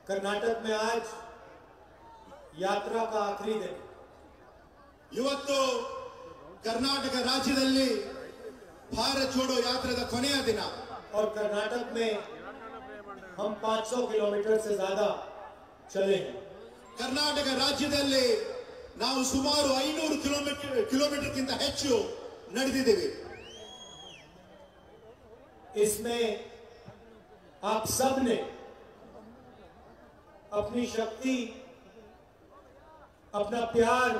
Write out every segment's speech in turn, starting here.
कर्नाटक में आज यात्रा का आखिरी दिन ಇವತ್ತು ಕರ್ನಾಟಕ ರಾಜ್ಯದಲ್ಲಿ ಭಾರತ್ ಜೋಡೋ ಯಾತ್ರೆದ ಕೊನೆಯ ದಿನ और कर्नाटक में हम 500 किलोमीटर से ज्यादा चले हैं ಕರ್ನಾಟಕ ರಾಜ್ಯದಲ್ಲಿ ನಾವು ಸುಮಾರು ಐನೂರು ಕಿಲೋಮೀಟರ್ ಕಿಲೋಮೀಟರ್ಗಿಂತ ಹೆಚ್ಚು ನಡೆದಿದ್ದೀವಿ इसमें आप सब ने अपनी शक्ति अपना प्यार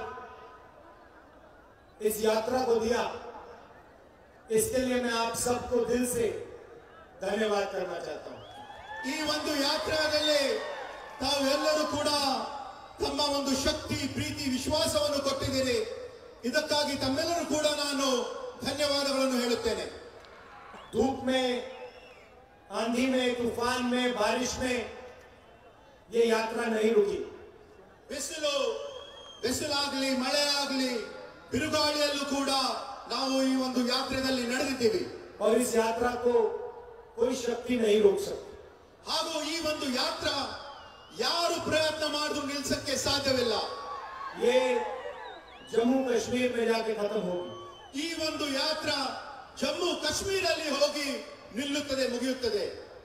इस यात्रा को दिया इसके लिए मैं आप सबको दिल से धन्यवाद करना चाहता हूं ಈ ಒಂದು ಯಾತ್ರೆಯಲ್ಲಿ ತಾವೆಲ್ಲರೂ ಕೂಡ ತಮ್ಮ ಒಂದು ಶಕ್ತಿ ಪ್ರೀತಿ ವಿಶ್ವಾಸವನ್ನು ಕೊಟ್ಟಿದ್ದೀರಿ ಇದಕ್ಕಾಗಿ ತಮ್ಮೆಲ್ಲರೂ ಕೂಡ ನಾನು ಧನ್ಯವಾದಗಳನ್ನು ಹೇಳುತ್ತೇನೆ धूप में आंधी में तूफान में बारिश में ये यात्रा नहीं रुकी ಬಿಸಿಲು ಬಿಸಿಲಾಗ್ಲಿ ಮಳೆ ಆಗ್ಲಿ ಬಿರುಗಾಳಿಯಲ್ಲೂ ಕೂಡ ನಾವು ಈ ಒಂದು ಯಾತ್ರೆಯಲ್ಲಿ ನಡೆದಿದ್ದೀವಿ और इस यात्रा को कोई शक्ति नहीं रोक सकती ಹಾಗೂ ಈ ಒಂದು ಯಾತ್ರಾ ಯಾರು ಪ್ರಯತ್ನ ಮಾಡಿದ್ರು ನಿಲ್ಸಕ್ಕೆ ಸಾಧ್ಯವಿಲ್ಲ ये जम्मू कश्मीर में जाके खत्म होगी ಈ ಒಂದು ಯಾತ್ರಾ ಜಮ್ಮು ಕಾಶ್ಮೀರಲ್ಲಿ ಹೋಗಿ ನಿಲ್ಲುತ್ತದೆ ಮುಗಿಯುತ್ತದೆ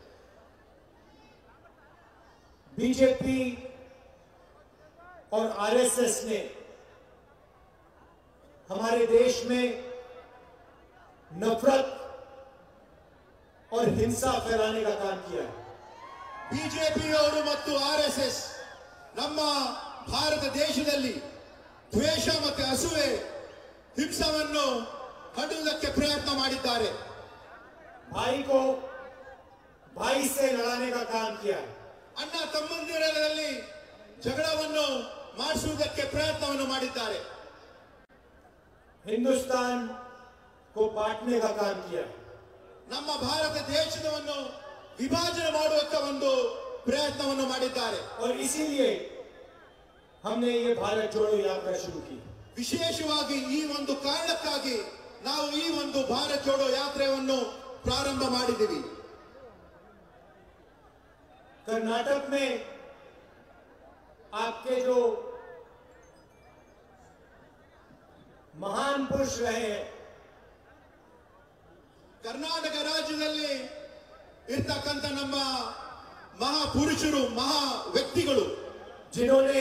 बीजेपी और आरएसएस ने हमारे देश में नफरत और हिंसा फैलाने का काम किया है ಬಿಜೆಪಿಯವರು ಮತ್ತು ಆರ್ ಎಸ್ ಎಸ್ ನಮ್ಮ ಭಾರತ ದೇಶದಲ್ಲಿ ದ್ವೇಷ ಮತ್ತು ಅಸೂಯೆ ಹಿಂಸವನ್ನು ಹರಡುವುದಕ್ಕೆ ಪ್ರಯತ್ನ ಮಾಡಿದ್ದಾರೆ भाई को भाई से लड़ाने का काम किया है ಅಣ್ಣ ತಮ್ಮಂದಿರಲ್ಲಿ ಜಗಳವನ್ನು ಮಾಡಿಸುವುದಕ್ಕೆ ಪ್ರಯತ್ನವನ್ನು ಮಾಡಿದ್ದಾರೆ हिंदुस्तान को बांटने का काम किया है ನಮ್ಮ ಭಾರತ ದೇಶವನ್ನು ವಿಭಜನೆ ಮಾಡುವಂತ ಒಂದು ಪ್ರಯತ್ನವನ್ನು ಮಾಡಿದ್ದಾರೆ और इसीलिए हमने ये भारत जोड़ो यात्रा शुरू की ವಿಶೇಷವಾಗಿ ಈ ಒಂದು ಕಾರಣಕ್ಕಾಗಿ ನಾವು ಈ ಒಂದು ಭಾರತ್ ಜೋಡೋ ಯಾತ್ರೆಯನ್ನು ಪ್ರಾರಂಭ ಮಾಡಿದ್ದೀವಿ कर्नाटक में आपके जो महान पुरुष रहे हैं ಕರ್ನಾಟಕ ರಾಜ್ಯದಲ್ಲಿ ಇರ್ತಕ್ಕಂಥ ನಮ್ಮ ಮಹಾಪುರುಷರು ಮಹಾ ವ್ಯಕ್ತಿಗಳು जिन्होंने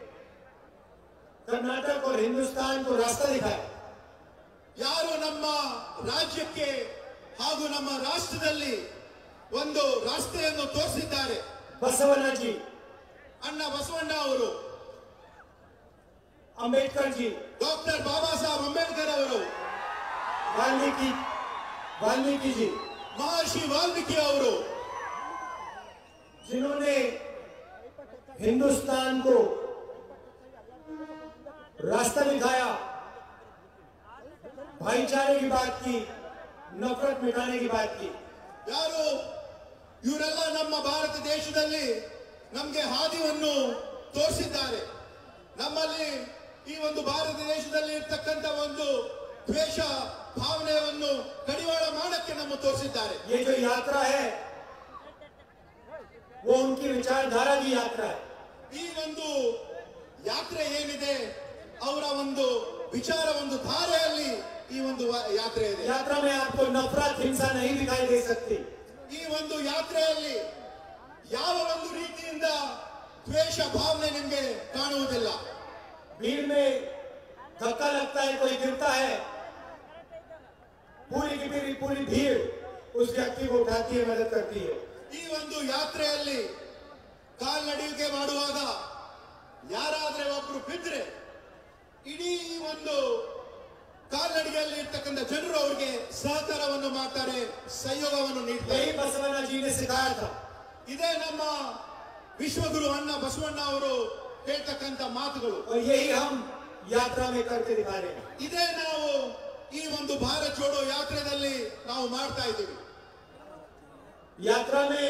कर्नाटक और हिंदुस्तान को रास्ता दिखाया ಯಾರು ನಮ್ಮ ರಾಜ್ಯಕ್ಕೆ ಹಾಗೂ ನಮ್ಮ ರಾಷ್ಟ್ರದಲ್ಲಿ ಒಂದು ರಾಸ್ತೆಯನ್ನು ತೋರಿಸಿದ್ದಾರೆ बसवन्ना जी ಅಣ್ಣ ಬಸವಣ್ಣ ಅವರು अंबेडकर जी ಡಾಕ್ಟರ್ ಬಾಬಾ ಸಾಹೇಬ್ ಅಂಬೇಡ್ಕರ್ ಅವರು वाल्मीकि वाल्मीकि जी ಮಹರ್ಷಿ ವಾಲ್ಮೀಕಿ ಅವರು जिन्होंने हिंदुस्तान को रास्ता दिखाया भाईचारे की बात की नफरत मिटाने की बात की ಯಾರು ಇವರೆಲ್ಲ ನಮ್ಮ ಭಾರತ ದೇಶದಲ್ಲಿ ನಮಗೆ ಹಾದಿಯನ್ನು ತೋರಿಸಿದ್ದಾರೆ ನಮ್ಮಲ್ಲಿ ಈ ಒಂದು ಭಾರತ ದೇಶದಲ್ಲಿ ಇರ್ತಕ್ಕಂಥ ಒಂದು ದ್ವೇಷ ಭಾವನೆಯನ್ನು ಕಡಿವಾಳ ಮಾಡಕ್ಕೆ ನಮ್ಮ ತೋರಿಸಿದ್ದಾರೆ ये जो यात्रा है वो उनकी विचारधारा की यात्रा है ಈ ಒಂದು ಯಾತ್ರೆ ಏನಿದೆ ಅವರ ಒಂದು ವಿಚಾರ ಒಂದು ಧಾರೆಯಲ್ಲಿ ಈ ಒಂದು ವ- ಯಾತ್ರೆ ಇದೆ यात्रा में आपको नफरत हिंसा नहीं दिखाई दे सकती ಈ ಒಂದು ಯಾತ್ರೆಯಲ್ಲಿ ಯಾವ ಒಂದು ರೀತಿಯಿಂದ ದ್ವೇಷ ಭಾವನೆ ನಿಮಗೆ ಕಾಣುವುದಿಲ್ಲ भीड़ में धक्का लगता है कोई गिरता है पूरी की पूरी पूरी भीड़ उस व्यक्ति को उठाती है मदद करती है ಈ ಒಂದು ಯಾತ್ರೆಯಲ್ಲಿ ಕಾಲ್ನಡಿಗೆ ಮಾಡುವಾಗ ಯಾರಾದ್ರೆ ಒಬ್ರು ಬಿದ್ರೆ ಇಡೀ ಈ ಒಂದು ಕಾಲ್ನಡಿಗೆಯಲ್ಲಿ ಇರ್ತಕ್ಕಂಥ ಜನರು ಅವರಿಗೆ ಸಹಕಾರವನ್ನು ಮಾಡ್ತಾರೆ ಸಹಯೋಗವನ್ನು ನೀಡ್ತಾರೆ यही बसवन्ना जी ने सिखाया था ಇದೇ ನಮ್ಮ ವಿಶ್ವಗುರು ಅಣ್ಣ ಬಸವಣ್ಣ ಅವರು ಹೇಳ್ತಕ್ಕಂಥ ಮಾತುಗಳು और यही हम यात्रा में करके दिखा रहे हैं ಇದೇ ನಾವು ಈ ಒಂದು ಭಾರತ್ ಜೋಡೋ ಯಾತ್ರೆಯಲ್ಲಿ ನಾವು ಮಾಡ್ತಾ ಇದ್ದೀವಿ यात्रा में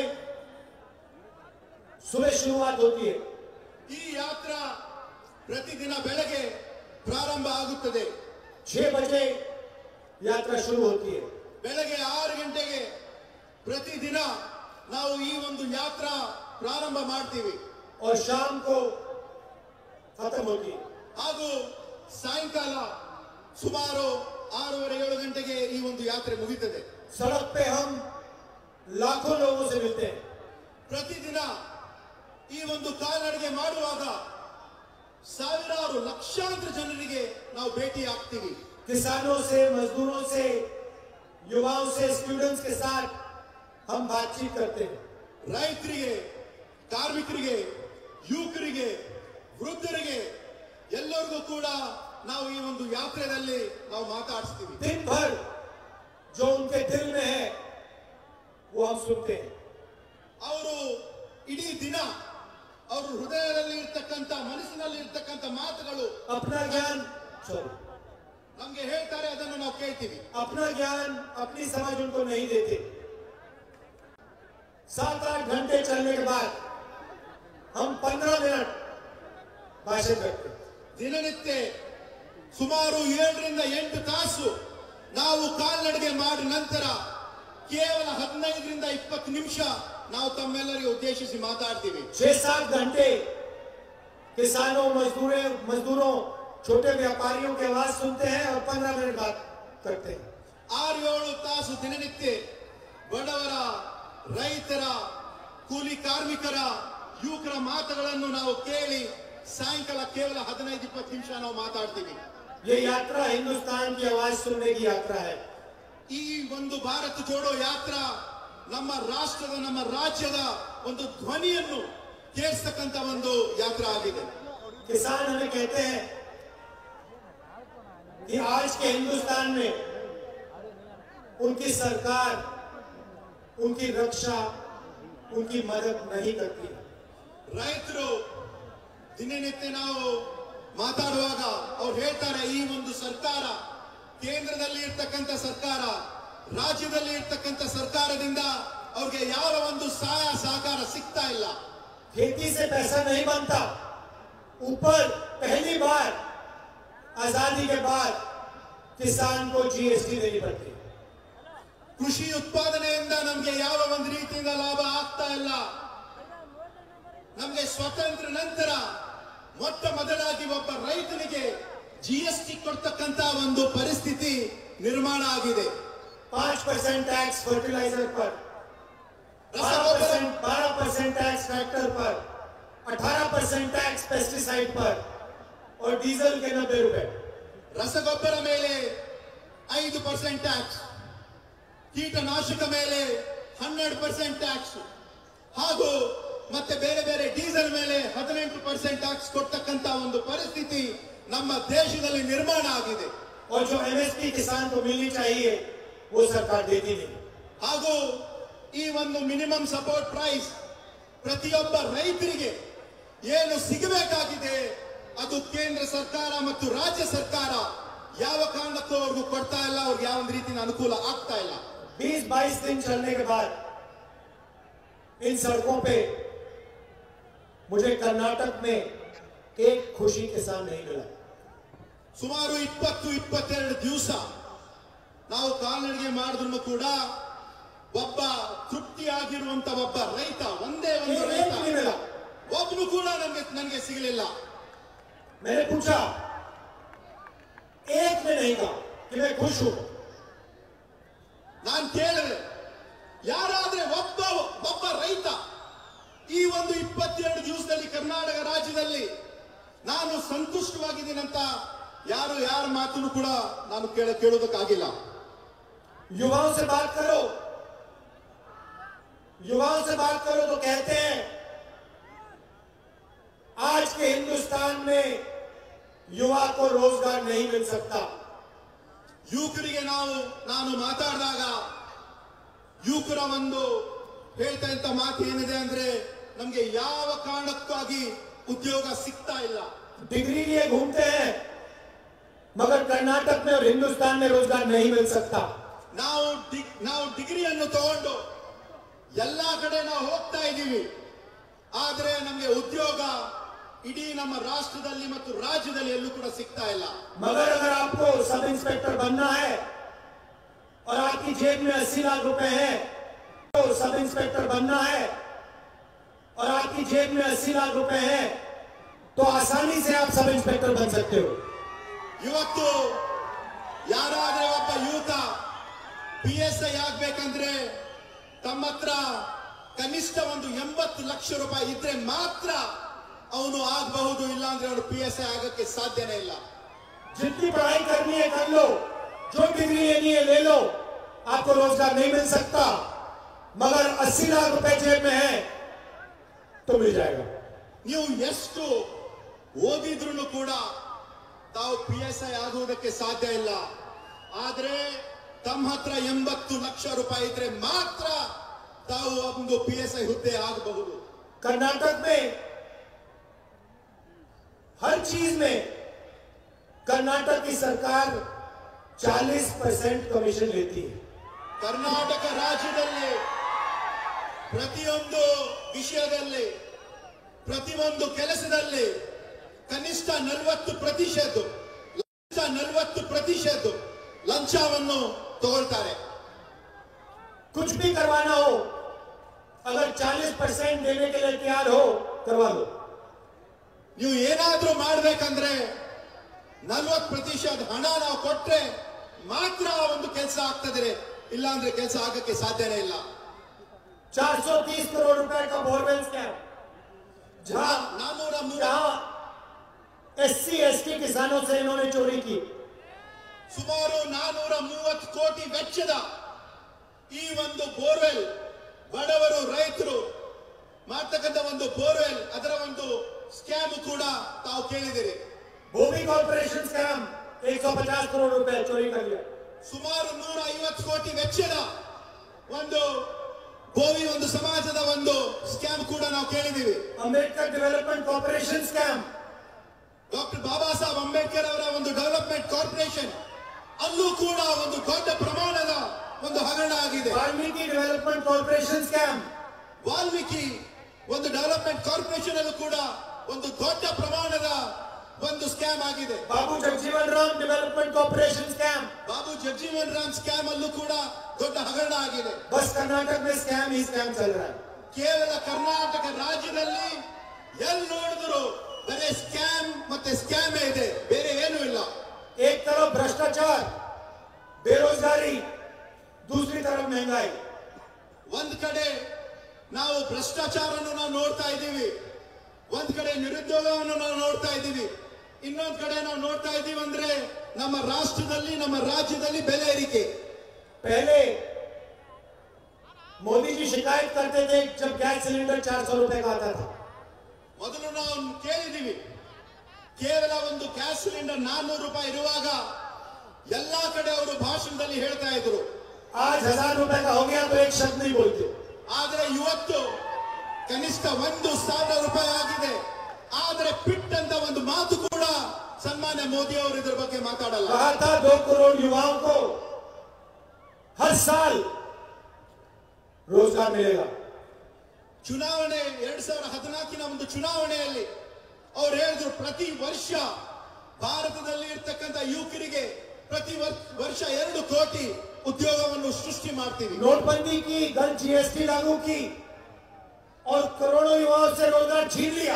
सुबह शुरुआत होती है ಈ ಯಾತ್ರಾ ಪ್ರತಿದಿನ ಬೆಳಗ್ಗೆ ಪ್ರಾರಂಭ ಆಗುತ್ತದೆ छह बजे यात्रा शुरू होती है ಬೆಳಗ್ಗೆ ಆರು ಗಂಟೆಗೆ ಪ್ರತಿದಿನ ನಾವು ಈ ಒಂದು ಯಾತ್ರಾ ಪ್ರಾರಂಭ ಮಾಡ್ತೀವಿ और शाम को खत्म होती है ಹಾಗೂ ಸಾಯಂಕಾಲ ಸುಮಾರು ಆರೂವರೆ ಏಳು ಗಂಟೆಗೆ ಈ ಒಂದು ಯಾತ್ರೆ ಮುಗಿತದೆ सड़क पे हम लाखों लोगों से मिलते हैं ಪ್ರತಿದಿನ ಈ ಒಂದು ಕಾಲ್ನಡಿಗೆ ಮಾಡುವಾಗ ಸಾವಿರಾರು ಲಕ್ಷಾಂತರ ಜನರಿಗೆ ನಾವು ಭೇಟಿ ಆಗ್ತೀವಿ किसानों से मजदूरों से युवाओं से स्टूडेंट्स के साथ हम बातचीत करते हैं ರೈತರಿಗೆ ಕಾರ್ಮಿಕರಿಗೆ ಯುವಕರಿಗೆ ವೃದ್ಧರಿಗೆ ಎಲ್ಲರಿಗೂ ಕೂಡ ನಾವು ಈ ಒಂದು ಯಾತ್ರೆಯಲ್ಲಿ ನಾವು ಮಾತಾಡಿಸ್ತೀವಿ दिन भर जो उनके दिल में है वो हम सुनते हैं ಅವರು ಇಡೀ ದಿನ ಅವರು ಹೃದಯದಲ್ಲಿ ಇರ್ತಕ್ಕಂಥ ಮನಸ್ಸಿನಲ್ಲಿ ಇರ್ತಕ್ಕಂಥ ಮಾತುಗಳು अपना ज्ञान सॉरी ನಮ್ಗೆ ಹೇಳ್ತಾರೆ ಅದನ್ನು ನಾವು ಕೇಳ್ತೀವಿ अपना ज्ञान अपनी समझ उनको नहीं देते सात आठ घंटे चलने के बाद हम पंद्रह मिनट भाषण करते हैं ದಿನನಿತ್ಯ ಸುಮಾರು ಏಳರಿಂದ ಎಂಟು ತಾಸು ನಾವು ಕಾಲ್ನಡಿಗೆ ಮಾಡಿದ ನಂತರ ಕೇವಲ ಹದಿನೈದರಿಂದ ಇಪ್ಪತ್ತು ನಿಮಿಷ ನಾವು ತಮ್ಮೆಲ್ಲರಿಗೆ ಉದ್ದೇಶಿಸಿ ಮಾತಾಡ್ತೀವಿ छह सात घंटे किसानों मजदूरों मजदूरों छोटे व्यापारियों की आवाज सुनते हैं और पंद्रह मिनट बात करते हैं ಆರು ಏಳು ತಾಸು ದಿನನಿತ್ಯ ಬಡವರ ರೈತರ ಕೂಲಿ ಕಾರ್ಮಿಕರ ಯುವಕರ ಮಾತುಗಳನ್ನು ನಾವು ಕೇಳಿ ಸಾಯಂಕಾಲ ಕೇವಲ ಹದಿನೈದು ಇಪ್ಪತ್ತು ನಿಮಿಷ ನಾವು ಮಾತಾಡ್ತೀವಿ ये यात्रा हिंदुस्तान की आवाज सुनने की यात्रा है ಈ ಒಂದು ಭಾರತ ಜೋಡೋ ಯಾತ್ರಾ ನಮ್ಮ ರಾಷ್ಟ್ರದ ನಮ್ಮ ರಾಜ್ಯದ ಒಂದು ಧ್ವನಿಯನ್ನು ಕೇಳಿಸ್ತಕ್ಕಂತ ಒಂದು ಯಾತ್ರಾ ಆಗಿದೆ किसान हमें कहते हैं कि आज के हिंदुस्तान में उनकी सरकार उनकी रक्षा उनकी मदद नहीं करती ರೈತರು ದಿನನಿತ್ಯ ನಾವು ಮಾತಾಡುವಾಗ ಅವ್ರು ಹೇಳ್ತಾರೆ ಈ ಒಂದು ಸರ್ಕಾರ ಕೇಂದ್ರದಲ್ಲಿ ಇರ್ತಕ್ಕಂಥ ಸರ್ಕಾರ ರಾಜ್ಯದಲ್ಲಿ ಇರ್ತಕ್ಕಂಥ ಸರ್ಕಾರದಿಂದ ಅವ್ರಿಗೆ ಯಾವ ಒಂದು ಸಹಾಯ ಸಹಕಾರ ಸಿಗ್ತಾ ಇಲ್ಲ खेती से पैसा नहीं बनता ऊपर पहली बार आजादी के बाद किसान को जीएसटी देनी पड़ती है ಕೃಷಿ ಉತ್ಪಾದನೆಯಿಂದ ನಮ್ಗೆ ಯಾವ ಒಂದು ರೀತಿಯಿಂದ ಲಾಭ ಆಗ್ತಾ ಇಲ್ಲ ನಮ್ಗೆ ಸ್ವತಂತ್ರ ನಂತರ ಮೊಟ್ಟ ಮೊದಲಾಗಿ ಒಬ್ಬ ರೈತನಿಗೆ ಜಿ ಎಸ್ ಟಿ ಕೊಡ್ತಕ್ಕಂತ ಒಂದು ಪರಿಸ್ಥಿತಿ ನಿರ್ಮಾಣ ಆಗಿದೆ पांच परसेंट टैक्स फर्टिलाइजर पर बारह ರಸಗೊಬ್ಬರ परसेंट बारह परसेंट टैक्स ट्रैक्टर पर अठारह परसेंट टैक्स पेस्टिसाइड पर और डीजल के नब्बे रुपए ರಸಗೊಬ್ಬರ ಮೇಲೆ ಐದು ಪರ್ಸೆಂಟ್ ಟ್ಯಾಕ್ಸ್ ಕೀಟನಾಶಕ ಮೇಲೆ ಹನ್ನೆರಡು ಪರ್ಸೆಂಟ್ ಟ್ಯಾಕ್ಸ್ ಹಾಗೂ ಮತ್ತೆ ಬೇರೆ ಬೇರೆ ಡೀಸೆಲ್ ಮೇಲೆ ಹದಿನೆಂಟು ಪರ್ಸೆಂಟ್ ಟ್ಯಾಕ್ಸ್ ಕೊಡ್ತಕ್ಕಂತ ಒಂದು ಪರಿಸ್ಥಿತಿ ನಮ್ಮ ದೇಶದಲ್ಲಿ ನಿರ್ಮಾಣ ಆಗಿದೆ और जो एमएसपी किसान को मिलनी चाहिए वो सरकार देती नहीं ಹಾಗೂ ಈ ಒಂದು ಮಿನಿಮಮ್ ಸಪೋರ್ಟ್ ಪ್ರೈಸ್ ಪ್ರತಿಯೊಬ್ಬ ರೈತರಿಗೆ ಏನು ಸಿಗಬೇಕಾಗಿದೆ ಅದು ಕೇಂದ್ರ ಸರ್ಕಾರ ಮತ್ತು ರಾಜ್ಯ ಸರ್ಕಾರ ಯಾವ ಕಾರಣಕ್ಕೂ ಅವ್ರಿಗೂ ಕೊಡ್ತಾ ಇಲ್ಲ ಅವ್ರಿಗೆ ಯಾವ ಒಂದು ರೀತಿಯ ಅನುಕೂಲ ಆಗ್ತಾ ಇಲ್ಲ बीस बाईस दिन चलने के बाद इन सड़कों पे मुझे कर्नाटक में एक खुशी किसान नहीं मिला ಸುಮಾರು ಇಪ್ಪತ್ತು ಇಪ್ಪತ್ತೆರಡು ದಿವಸ ನಾವು ಕಾಲ್ನಡಿಗೆ ಮಾಡಿದ್ರು ಕೂಡ ಒಬ್ಬ ತೃಪ್ತಿಯಾಗಿರುವಂತ ಒಬ್ಬ ರೈತ ಒಂದೇ ಒಂದು एक ರೈತ नहीं मिला ಒಬ್ನು ಕೂಡ ನನ್ಗೆ ನನಗೆ ಸಿಗಲಿಲ್ಲ मैंने पूछा एक ने नहीं कहा कि मैं खुश हूं ನಾನು ಕೇಳಿದೆ ಯಾರಾದ್ರೆ ಒಬ್ಬ ಒಬ್ಬ ರೈತ ಈ ಒಂದು ಇಪ್ಪತ್ತೆರಡು ದಿವಸದಲ್ಲಿ ಕರ್ನಾಟಕ ರಾಜ್ಯದಲ್ಲಿ ನಾನು ಸಂತುಷ್ಟವಾಗಿದ್ದೀನಂತ ಯಾರು ಯಾರ ಮಾತನ್ನು ಕೂಡ ನಾನು ಕೇಳ ಕೇಳೋದಕ್ಕಾಗಿಲ್ಲ युवाओं से बात करो युवाओं से बात करो तो कहते हैं आज के हिंदुस्तान में युवा को रोजगार नहीं मिल सकता ಯುವಕರಿಗೆ ನಾವು ನಾನು ಮಾತಾಡಿದಾಗ ಯುವಕರ ಒಂದು ಹೇಳ್ತಾ ಇದ್ದ ಮಾತು ಏನಿದೆ ಅಂದ್ರೆ ನಮ್ಗೆ ಯಾವ ಕಾರಣಕ್ಕಾಗಿ ಉದ್ಯೋಗ ಸಿಗ್ತಾ ಇಲ್ಲ डिग्री लिए घूमते हैं मगर कर्नाटक में और हिंदुस्तान में रोजगार नहीं मिल सकता ನಾವು ಡಿ- ನಾವು ಡಿಗ್ರಿಯನ್ನು ತಗೊಂಡು ಎಲ್ಲಾ ಕಡೆ ನಾವು ಹೋಗ್ತಾ ಇದ್ದೀವಿ ಆದ್ರೆ ನಮ್ಗೆ ಉದ್ಯೋಗ ಇಡೀ ನಮ್ಮ ರಾಷ್ಟ್ರದಲ್ಲಿ ಮತ್ತು ರಾಜ್ಯದಲ್ಲಿ ಎಲ್ಲೂ ಕೂಡ ಸಿಗ್ತಾ ಇಲ್ಲ मगर अगर आपको सब इंस्पेक्टर बनना है और आपकी जेब में अस्सी लाख रुपए हैं तो सब इंस्पेक्टर बनना है और आपकी जेब में अस्सी लाख रुपए हैं तो आसानी से आप सब इंस्पेक्टर बन सकते हो ಇವತ್ತು ಯಾರಾದ್ರೆ ಒಬ್ಬ ಯುವಕ ಪಿ ಎಸ್ ಐ ಆಗ್ಬೇಕಂದ್ರೆ ತಮ್ಮ ಹತ್ರ ಕನಿಷ್ಠ ಒಂದು ಎಂಬತ್ತು ಲಕ್ಷ ರೂಪಾಯಿ ಇದ್ರೆ ಮಾತ್ರ ಅವನು ಆಗಬಹುದು ಇಲ್ಲ ಅಂದ್ರೆ ಅವನು ಪಿ ಎಸ್ ಐ ಆಗಕ್ಕೆ ಸಾಧ್ಯನೇ ಇಲ್ಲ जितनी पढ़ाई करनी है कर लो जो डिग्री लेनी है ले लो आपको रोजगार नहीं मिल सकता मगर अस्सी लाख रुपए जेब में है तो मिल जाएगा ನೀವು ಎಷ್ಟು ಓದಿದ್ರು ಕೂಡ ತಾವು ಪಿ ಎಸ್ ಐ ಆಗುವುದಕ್ಕೆ ಸಾಧ್ಯ ಇಲ್ಲ ಆದ್ರೆ ತಮ್ಮ ಹತ್ರ ಎಂಬತ್ತು ಲಕ್ಷ ರೂಪಾಯಿ ಇದ್ರೆ ಮಾತ್ರ ತಾವು ಒಂದು ಪಿ ಎಸ್ ಐ ಹುದ್ದೆ ಆಗಬಹುದು कर्नाटक में हर चीज में कर्नाटक की सरकार 40 परसेंट कमीशन लेती है ಕರ್ನಾಟಕ ರಾಜ್ಯದಲ್ಲಿ ಪ್ರತಿಯೊಂದು ವಿಷಯದಲ್ಲಿ ಪ್ರತಿಯೊಂದು ಕೆಲಸದಲ್ಲಿ ಕನಿಷ್ಠ ನಲವತ್ತು ಪ್ರತಿಶತ ಲಂಚ ನಲವತ್ತು ಪ್ರತಿಶತ ಲಂಚವನ್ನು ತಗೊಳ್ತಾರೆ कुछ भी करवाना हो अगर 40 परसेंट देने के लिए तैयार हो करवा दो ನೀವು ಏನಾದ್ರೂ ಮಾಡ್ಬೇಕಂದ್ರೆ ನಲ್ವತ್ತು ಪ್ರತಿಶತ ಹಣ ನಾವು ಕೊಟ್ರೆ ಮಾತ್ರ ಆ ಒಂದು ಕೆಲಸ ಆಗ್ತದೆ ಇಲ್ಲ ಅಂದ್ರೆ ಕೆಲಸ ಆಗಕ್ಕೆ ಸಾಧ್ಯನೇ ಇಲ್ಲ 430 करोड़ रुपए का बोरवेल स्कैम जहां ನಾನೂರ ಮೂರ जहां एससी एसटी किसानों से इन्होंने चोरी की ಸುಮಾರು ನಾನೂರ ಮೂವತ್ತು ಕೋಟಿ ವೆಚ್ಚದ ಈ ಒಂದು ಬೋರ್ವೆಲ್ ಬಡವರು ರೈತರು ಮಾಡ್ತಕ್ಕಂಥ ಒಂದು ಬೋರ್ವೆಲ್ ಅದರ ಒಂದು ಸ್ಕ್ಯಾಮ್ ಕೂಡ ತಾವು ಕೇಳಿದಿರಿ भूमि कॉर्पोरेशन स्कैम 150 करोड़ रुपए चोरी कर लिया ಸುಮಾರು ನೂರ ಐವತ್ತು ಕೋಟಿ ವೆಚ್ಚದ ಒಂದು ಗೋವಿ ಒಂದು ಸಮಾಜದ ಒಂದು ಸ್ಕ್ಯಾಮ್ ಕೂಡ ನಾವು ಕೇಳಿದೀವಿ Ambedkar development corporation scam doctor Baba Saheb Ambedkar ಅವರ ಒಂದು ಡೆವಲಪ್ಮೆಂಟ್ ಕಾರ್ಪೊರೇಷನ್ ಅಲ್ಲೂ ಕೂಡ ಒಂದು ದೊಡ್ಡ ಪ್ರಮಾಣದ ಒಂದು ಹಗರಣ ಆಗಿದೆ Valmiki development corporation scam Valmiki ಒಂದು ಡೆವಲಪ್ಮೆಂಟ್ ಕಾರ್ಪೊರೇಷನ್ ಅಲ್ಲೂ ಕೂಡ ಒಂದು ದೊಡ್ಡ ಪ್ರಮಾಣದ ಒಂದು ಸ್ಕ್ಯಾಮ್ ಆಗಿದೆ Babu Jagjivan Ram development corporation scam Babu Jagjivan Ram scam ಅಲ್ಲೂ ಕೂಡ ದೊಡ್ಡ ಹಗರಣ ಆಗಿದೆ बस कर्नाटक में स्कैम ही स्कैम चल रहा है ಕೇವಲ ಕರ್ನಾಟಕ ರಾಜ್ಯದಲ್ಲಿ ಎಲ್ಲಿ ನೋಡಿದ್ರು ಬರೀ ಸ್ಕ್ಯಾಮ್ ಮತ್ತೆ ಸ್ಕ್ಯಾಮ್ ಇದೆ ಬೇರೆ ಏನೂ ಇಲ್ಲ एक तरफ भ्रष्टाचार बेरोजगारी दूसरी तरफ महंगाई ಒಂದ್ ಕಡೆ ನಾವು ಭ್ರಷ್ಟಾಚಾರವನ್ನು ನಾವು ನೋಡ್ತಾ ಇದ್ದೀವಿ ಒಂದ್ ಕಡೆ ನಿರುದ್ಯೋಗವನ್ನು ನಾವು ನೋಡ್ತಾ ಇದ್ದೀವಿ ಇನ್ನೊಂದ್ ಕಡೆ ನಾವು ನೋಡ್ತಾ ಇದ್ದೀವಿ ಅಂದ್ರೆ ನಮ್ಮ ರಾಷ್ಟ್ರದಲ್ಲಿ ನಮ್ಮ ರಾಜ್ಯದಲ್ಲಿ ಬೆಲೆ ಏರಿಕೆ पहले मोदी जी शिकायत करते थे जब गैस सिलेंडर चार सौ रुपए का आता था ಮೊದಲು ನಾವು ಕೇಳಿದೀವಿ ಕೇವಲ ಒಂದು ಗ್ಯಾಸ್ ಸಿಲಿಂಡರ್ ನಾನ್ನೂರು ರೂಪಾಯಿ ಇರುವಾಗ ಎಲ್ಲಾ ಕಡೆ ಅವರು ಭಾಷಣದಲ್ಲಿ ಹೇಳ್ತಾ ಇದ್ರು आज हजार रुपए का हो गया तो एक शब्द नहीं बोलते ಆದ್ರೆ ಇವತ್ತು ಕನಿಷ್ಠ ಒಂದು ಸಾವಿರ ರೂಪಾಯಿ ಆಗಿದೆ ಆದ್ರೆ ಪಿಟ್ ಅಂತ ಒಂದು ಮಾತು ಕೂಡ ಸನ್ಮಾನ್ಯ ಮೋದಿ ಅವರು ಇದ್ರ ಬಗ್ಗೆ ಮಾತಾಡಲ್ಲ कहा था दो करोड़ युवाओं को हर साल रोजगार मिलेगा ಚುನಾವಣೆ ಎರಡ್ ಸಾವಿರದ ಹದಿನಾಲ್ಕಿನ ಒಂದು ಚುನಾವಣೆಯಲ್ಲಿ ಅವ್ರು ಹೇಳಿದ್ರು ಪ್ರತಿ ವರ್ಷ ಭಾರತದಲ್ಲಿ ಇರ್ತಕ್ಕಂಥ ಯುವಕರಿಗೆ ಪ್ರತಿ ವರ್- ವರ್ಷ ಎರಡು ಕೋಟಿ ಉದ್ಯೋಗವನ್ನು ಸೃಷ್ಟಿ ಮಾಡ್ತೀವಿ नोटबंदी की गन जीएसटी लागू की और करोड़ों युवाओं से रोजगार छीन लिया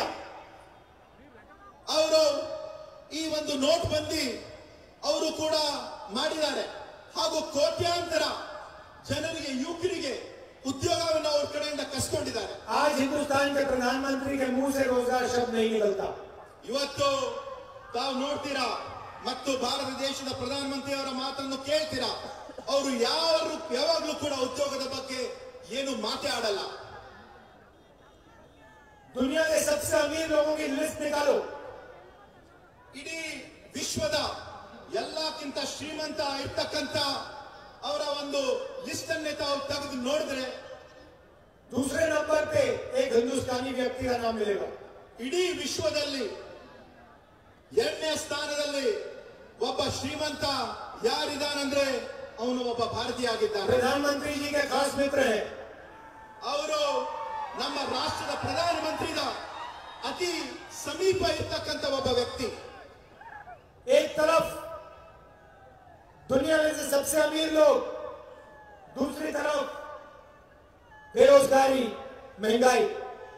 ಅವರು ಈ ಒಂದು ನೋಟ್ ಬಂದಿ ಅವರು ಕೂಡ ಮಾಡಿದ್ದಾರೆ ಹಾಗೂ ಕೋಟ್ಯಾಂತರ ಜನರಿಗೆ ಯುವಕರಿಗೆ ಉದ್ಯೋಗವನ್ನು ಅವ್ರ ಕಡೆಯಿಂದ ಕಸ್ಕೊಂಡಿದ್ದಾರೆ आज हिंदुस्तान के प्रधानमंत्री के मुंह से रोजगार शब्द नहीं निकलता ಇವತ್ತು ತಾವು ನೋಡ್ತೀರಾ ಮತ್ತು ಭಾರತ ದೇಶದ ಪ್ರಧಾನಮಂತ್ರಿ ಅವರ ಮಾತನ್ನು ಕೇಳ್ತೀರಾ ಅವರು ಯಾವ ಯಾವಾಗ್ಲೂ ಕೂಡ ಉದ್ಯೋಗದ ಬಗ್ಗೆ ಏನು ಮಾತೇ ಆಡಲ್ಲ दुनिया के सबसे अमीर लोगों की लिस्ट निकालो ಇಡೀ ವಿಶ್ವದ ಎಲ್ಲಕ್ಕಿಂತ ಶ್ರೀಮಂತ ಇರ್ತಕ್ಕಂಥ ಅವರ ಒಂದು ಲಿಸ್ಟ್ ಅನ್ನೇ ತಾವು ತೆಗೆದು ನೋಡಿದ್ರೆ दूसरे नंबर पे एक हिंदुस्तानी व्यक्ति का नाम मिलेगा ಇಡೀ ವಿಶ್ವದಲ್ಲಿ ಎರಡನೇ ಸ್ಥಾನದಲ್ಲಿ ಒಬ್ಬ ಶ್ರೀಮಂತ ಯಾರಿದಾನಂದ್ರೆ ಅವನು ಒಬ್ಬ ಭಾರತೀಯ ಆಗಿದ್ದಾನೆ प्रधानमंत्री जी के खास मित्र हैं ಅವರು ನಮ್ಮ ರಾಷ್ಟ್ರದ ಪ್ರಧಾನಮಂತ್ರಿದ ಅತಿ ಸಮೀಪ ಇರ್ತಕ್ಕಂಥ ಒಬ್ಬ ವ್ಯಕ್ತಿ एक तरफ दुनिया में से सबसे अमीर लोग दूसरी तरफ बेरोजगारी महंगाई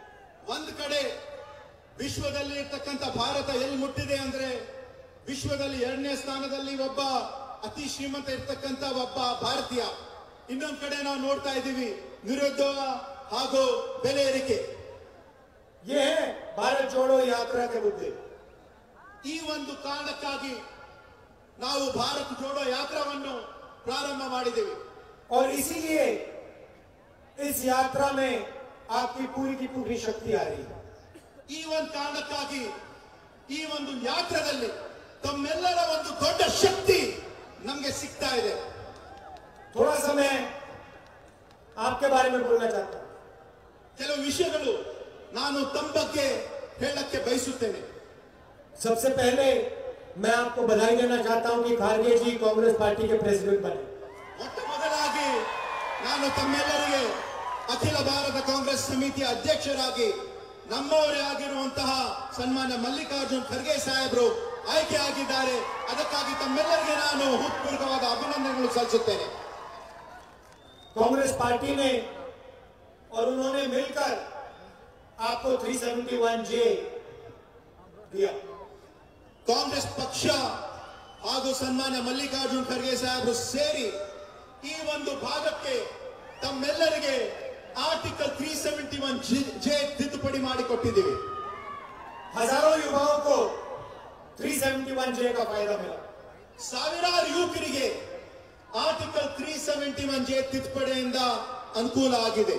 ಒಂದ್ ಕಡೆ ವಿಶ್ವದಲ್ಲಿ ಇರ್ತಕ್ಕಂಥ ಭಾರತ ಎಲ್ಲಿ ಮುಟ್ಟಿದೆ ಅಂದ್ರೆ ವಿಶ್ವದಲ್ಲಿ ಎರಡನೇ ಸ್ಥಾನದಲ್ಲಿ ಒಬ್ಬ ಅತಿ ಶ್ರೀಮಂತ ಇರ್ತಕ್ಕಂಥ ಒಬ್ಬ ಭಾರತೀಯ ಇನ್ನೊಂದ್ ಕಡೆ ನಾವು ನೋಡ್ತಾ ಇದ್ದೀವಿ ನಿರುದ್ಯೋಗ ಹಾಗೂ ಬೆಲೆ ಏರಿಕೆ ये है भारत जोड़ो यात्रा के मुद्दे ಈ ಒಂದು ಕಾರಣಕ್ಕಾಗಿ ನಾವು ಭಾರತ ಜೋಡೋ ಯಾತ್ರವನ್ನು ಪ್ರಾರಂಭ ಮಾಡಿದ್ದೇವೆ और इसीलिए इस यात्रा में आपकी पूरी की पूरी शक्ति आ रही है ಈ ಒಂದು ಕಾರಣಕ್ಕಾಗಿ ಈ ಒಂದು ಯಾತ್ರದಲ್ಲಿ ತಮ್ಮೆಲ್ಲರ ಒಂದು ದೊಡ್ಡ ಶಕ್ತಿ ನಮ್ಗೆ ಸಿಗ್ತಾ ಇದೆ थोड़ा समय आपके बारे में बोलना चाहता हूं ಕೆಲವು ವಿಷಯಗಳು ನಾನು ತಮ್ಮ ಬಗ್ಗೆ ಹೇಳಕ್ಕೆ ಬಯಸುತ್ತೇನೆ सबसे पहले मैं आपको बधाई देना चाहता हूं कि खारगे जी कांग्रेस पार्टी के प्रेसिडेंट बने ಮೊಟ್ಟ ಮೊದಲಾಗಿ ನಾನು ತಮ್ಮೆಲ್ಲರಿಗೆ ಅಖಿಲ ಭಾರತ ಕಾಂಗ್ರೆಸ್ ಸಮಿತಿಯ ಅಧ್ಯಕ್ಷರಾಗಿ ನಮ್ಮವರೇ ಆಗಿರುವಂತಹ ಸನ್ಮಾನ್ಯ ಮಲ್ಲಿಕಾರ್ಜುನ್ ಖರ್ಗೆ ಸಾಹೇಬರು ಆಯ್ಕೆ ಆಗಿದ್ದಾರೆ ಅದಕ್ಕಾಗಿ ತಮ್ಮೆಲ್ಲರಿಗೆ ನಾನು ಹೃತ್ಪೂರ್ವಕವಾದ ಅಭಿನಂದನೆಗಳು ಸಲ್ಲಿಸುತ್ತೇನೆ कांग्रेस पार्टी ने और उन्होंने मिलकर आपको 371 जे दिया ಕಾಂಗ್ರೆಸ್ ಪಕ್ಷ ಹಾಗೂ ಸನ್ಮಾನ್ಯ ಮಲ್ಲಿಕಾರ್ಜುನ್ ಖರ್ಗೆ ಸಾಹೇಬರು ಸೇರಿ ಈ ಒಂದು ಭಾಗಕ್ಕೆ ತಮ್ಮೆಲ್ಲರಿಗೆ article three seventy one J ತಿದ್ದುಪಡಿ ಮಾಡಿಕೊಟ್ಟಿದ್ದೀವಿ हजारों युवाओं को 371 जे का फायदा मिला ಸಾವಿರಾರು ಯುವಕರಿಗೆ article three seventy one J ತಿದ್ದುಪಡಿಯಿಂದ ಅನುಕೂಲ ಆಗಿದೆ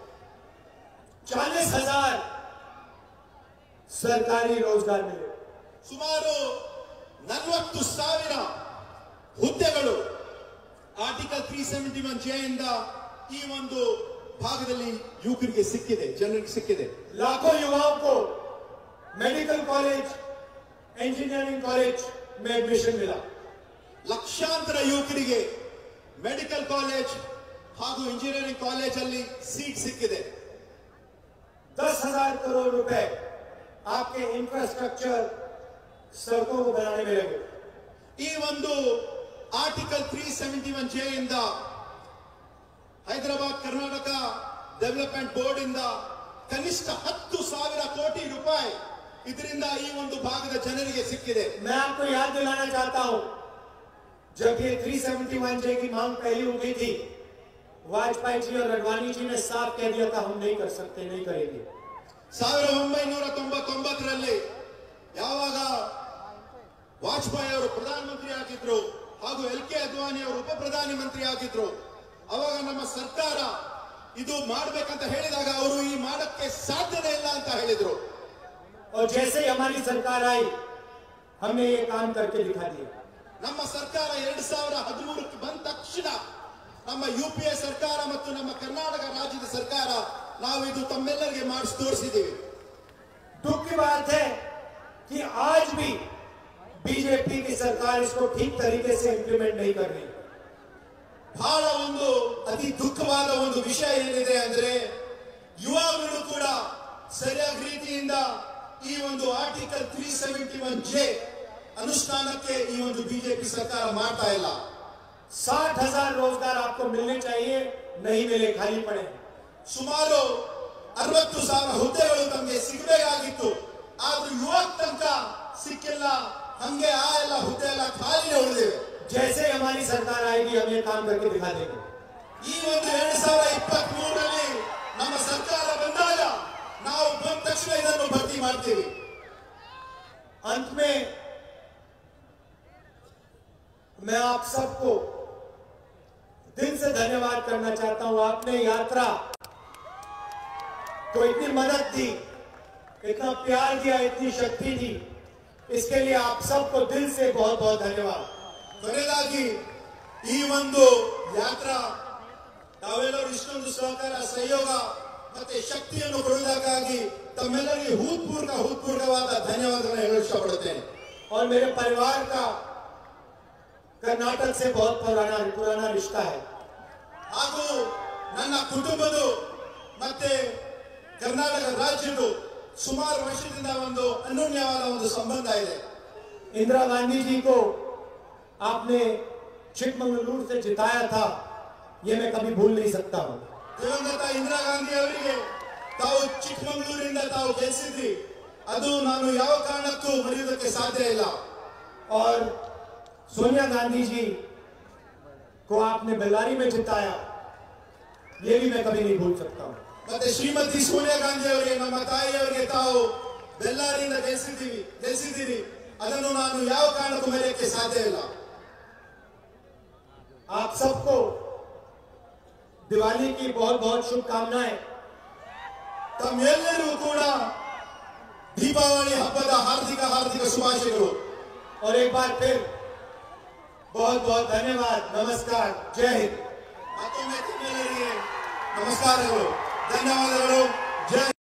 चालीस हजार सरकारी रोजगार मिले ಸುಮಾರು ನಲವತ್ತು ಸಾವಿರ ಹುದ್ದೆಗಳು article three seventy one J ಇಂದ ಈ ಒಂದು ಭಾಗದಲ್ಲಿ ಯುವಕರಿಗೆ ಸಿಕ್ಕಿದೆ ಜನರಿಗೆ ಸಿಕ್ಕಿದೆ लाखों युवाओं को मेडिकल कॉलेज इंजीनियरिंग कॉलेज में एडमिशन मिला ಲಕ್ಷಾಂತರ ಯುವಕರಿಗೆ ಮೆಡಿಕಲ್ ಕಾಲೇಜ್ ಹಾಗೂ ಇಂಜಿನಿಯರಿಂಗ್ ಕಾಲೇಜ್ ಅಲ್ಲಿ ಸೀಟ್ ಸಿಕ್ಕಿದೆ दस हजार करोड़ रुपए आपके इंफ्रास्ट्रक्चर सड़कों को बनाने में लगे ಈ ಒಂದು article three seventy one J ಇಂದ ಹೈದರಾಬಾದ್ ಕರ್ನಾಟಕ ಡೆವಲಪ್ಮೆಂಟ್ ಬೋರ್ಡ್ ಇಂದ ಕನಿಷ್ಠ ಹತ್ತು ಸಾವಿರ ಕೋಟಿ ರೂಪಾಯಿ ಇದರಿಂದ ಈ ಒಂದು ಭಾಗದ ಜನರಿಗೆ ಸಿಕ್ಕಿದೆ मैं आपको याद दिलाना चाहता हूं जब ये 371 जे की मांग पहली उठी थी वाजपेयी जी और अडवाणी जी ने साफ कह दिया था हम नहीं कर सकते नहीं करेंगे ಸಾವಿರದ ಒಂಬೈನೂರ ತೊಂಬತ್ತೊಂಬತ್ತರಲ್ಲಿ ಯಾವಾಗ ವಾಜಪೇಯಿ ಅವರು ಪ್ರಧಾನಮಂತ್ರಿ ಆಗಿದ್ರು ಹಾಗೂ ಎಲ್ ಕೆ ಅದ್ವಾನಿ ಅವರು ಉಪ ಪ್ರಧಾನಿ ಮಂತ್ರಿ ಆಗಿದ್ರು ಅವಾಗ ನಮ್ಮ ಸರ್ಕಾರ ಇದು ಮಾಡ್ಬೇಕಂತ ಹೇಳಿದಾಗ ಅವರು ಈ ಮಾಡಕ್ಕೆ ಸಾಧ್ಯತೆ ಇಲ್ಲ ಅಂತ ಹೇಳಿದ್ರು और जैसे ही हमारी सरकार आई हमने ये काम करके दिखा दिया ನಮ್ಮ ಸರ್ಕಾರ ಎರಡ್ ಸಾವಿರ ಹದಿಮೂರಕ್ಕೆ ಬಂದ ತಕ್ಷಣ ನಮ್ಮ ಯು ಪಿ ಎ ಸರ್ಕಾರ ಮತ್ತು ನಮ್ಮ ಕರ್ನಾಟಕ ರಾಜ್ಯದ ಸರ್ಕಾರ ನಾವು ಇದು ತಮ್ಮೆಲ್ಲರಿಗೆ ಮಾಡಿಸಿ ತೋರಿಸಿದ್ದೀವಿ दुख की बात है कि आज भी बीजेपी की सरकार इसको ठीक तरीके से इंप्लीमेंट नहीं कर रही ಬಹಳ ಒಂದು ಅತಿ ದುಃಖವಾದ ಒಂದು ವಿಷಯ ಏನಿದೆ ಅಂದ್ರೆ ಯುವಕರು ಕೂಡ ಸರಿಯಾದ ರೀತಿಯಿಂದ ಈ ಒಂದು article three seventy one J ಅನುಷ್ಠಾನಕ್ಕೆ ಈ ಒಂದು ಬಿಜೆಪಿ ಸರ್ಕಾರ ಮಾಡ್ತಾ ಇಲ್ಲ साठ हजार रोजगार आपको मिलने चाहिए नहीं मिले खाली पड़े ಸುಮಾರು ಅರವತ್ತು ಸಾವಿರ ಹುದ್ದೆಗಳು ತಮಗೆ ಸಿಗಬೇಕಾಗಿತ್ತು ಆದ್ರೂ ಯುವಕ ತನಕ ಸಿಕ್ಕಿಲ್ಲ ಹಂಗೆ ಆ ಎಲ್ಲ ಹುದ್ದೆ ಎಲ್ಲ ಖಾಲಿನೇ ಉಳಿದಿವೆ जैसे ही हमारी सरकार आएगी हम ये काम करके दिखा देंगे ಈ ಒಂದು ಎರಡ್ ಸಾವಿರ ಇಪ್ಪತ್ತ್ ಮೂರರಲ್ಲಿ ನಮ್ಮ ಸರ್ಕಾರ ಬಂದಾಗ ನಾವು ಬಂದ ತಕ್ಷಣ ಇದನ್ನು ಭರ್ತಿ ಮಾಡ್ತೀವಿ अंत में मैं आप सबको दिल से धन्यवाद करना चाहता हूं आपने यात्रा को इतनी मदद दी इतना प्यार दिया इतनी शक्ति दी इसके लिए आप सबको दिल से बहुत बहुत धन्यवाद ಕೊನೆಯದಾಗಿ ಈ ಒಂದು ಯಾತ್ರಾ ತಾವೆಲ್ಲರೂ ಇಷ್ಟೊಂದು ಸಹಕಾರ ಸಹಯೋಗ ಮತ್ತೆ ಶಕ್ತಿಯನ್ನು ಕೊಡುವುದಕ್ಕಾಗಿ ತಮ್ಮೆಲ್ಲರಿಗೆ ಹೂತ್ಪೂರ್ವಕ ಹೂತ್ಪೂರ್ವಕವಾದ ಧನ್ಯವಾದಗಳನ್ನು ಹೇಳಲು ಇಷ್ಟಪಡುತ್ತೇನೆ और मेरे परिवार का कर्नाटक से बहुत पुराना पुराना रिश्ता है ಹಾಗೂ ನನ್ನ ಕುಟುಂಬದು ಮತ್ತೆ ಕರ್ನಾಟಕ ರಾಜ್ಯದ್ದು ಸುಮಾರು ವರ್ಷದಿಂದ ಒಂದು ಅನ್ಯೋನ್ಯವಾದ ಒಂದು ಸಂಬಂಧ ಇದೆ इंदिरा गांधी जी को आपने चिकमंगलूर से जिताया था ये मैं कभी भूल नहीं सकता हूं ದಿವಂಗತ ಇಂದಿರಾ ಗಾಂಧಿ ಅವರಿಗೆ ತಾವು ಚಿಕ್ಕಮಗಳೂರಿಂದ ತಾವು ಗೆಲ್ಲಿಸಿದ್ರಿ ಅದು ನಾನು ಯಾವ ಕಾರಣಕ್ಕೂ ಮರೆಯುವುದಕ್ಕೆ ಸಾಧ್ಯ ಇಲ್ಲ और सोनिया गांधी जी को आपने बेल्लारी में जिताया ये भी मैं कभी नहीं भूल सकता हूं ಮತ್ತೆ ಶ್ರೀಮತಿ ಸೋನಿಯಾ ಗಾಂಧಿ ಅವರಿಗೆ ನಮ್ಮ ತಾಯಿಯವರಿಗೆ ತಾವು ಬೆಲ್ಲಾರಿಯಿಂದ ಗೆಲ್ಲಿಸಿದ್ದೀವಿ ಗೆಲ್ಲಿಸಿದ್ದೀರಿ ಅದನ್ನು ನಾನು ಯಾವ ಕಾರಣಕ್ಕೂ ಮರೆಯಕ್ಕೆ ಸಾಧ್ಯ ಇಲ್ಲ आप सबको दिवाली की बहुत बहुत शुभकामनाएं ತಮ್ಮೆಲ್ಲರಿಗೂ ಕೂಡ ದೀಪಾವಳಿ ಹಬ್ಬದ ಹಾರ್ದಿಕ ಹಾರ್ದಿಕ ಶುಭಾಶಯಗಳು और एक बार फिर बहुत बहुत धन्यवाद नमस्कार जय हिंद ಮತ್ತೊಮ್ಮೆ ತಮ್ಮೆಲ್ಲರಿಗೆ ನಮಸ್ಕಾರಗಳು ಧನ್ಯವಾದಗಳು ಜೈ